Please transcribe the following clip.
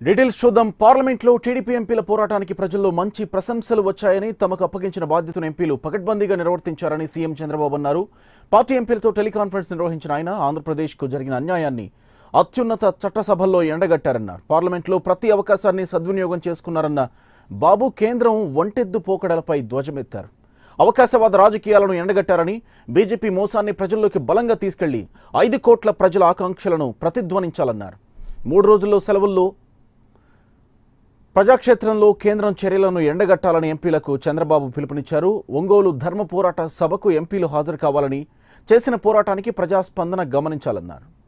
details చూద్దాం పార్లమెంట్లో TDP ఎంపీల పోరాటానికి ప్రజల్లో మంచి ప్రశంసలు వచ్చాయని తమకు అప్పగించిన బాధ్యతను ఎంపీలు పకడ్బందీగా నిర్వర్తించారని సీఎం చంద్రబాబు అన్నారు పార్టీ ఎంపీలతో టెలికాన్ఫరెన్స్ నిర్వహించిన ఆయన ఆంధ్రప్రదేశ్కు జరిగిన అన్యాయాన్ని అత్యున్నత చట్టసభల్లో ఎండగట్టారన్నారు పార్లమెంట్లో ప్రతి అవకాశాన్ని సద్వినియోగం చేసుకున్నారన్న బాబు కేంద్రం ఒంటెద్దు పోకడలపై ధ్వజమెత్తారు అవకాశవాద రాజకీయాలను ఎండగట్టారని బీజేపీ మోసాన్ని ప్రజల్లోకి బలంగా తీసుకెళ్లి ఐదు కోట్ల ప్రజల ఆకాంక్షలను ప్రతిధ్వనించాలన్నారు మూడు రోజుల్లో సెలవుల్లో ప్రజాక్షేత్రంలో కేంద్రం చర్యలను ఎండగట్టాలని ఎంపీలకు చంద్రబాబు పిలుపునిచ్చారు ఒంగోలు ధర్మ పోరాట సభకు ఎంపీలు హాజరు కావాలని చేసిన పోరాటానికి ప్రజాస్పందన గమనించాలన్నారు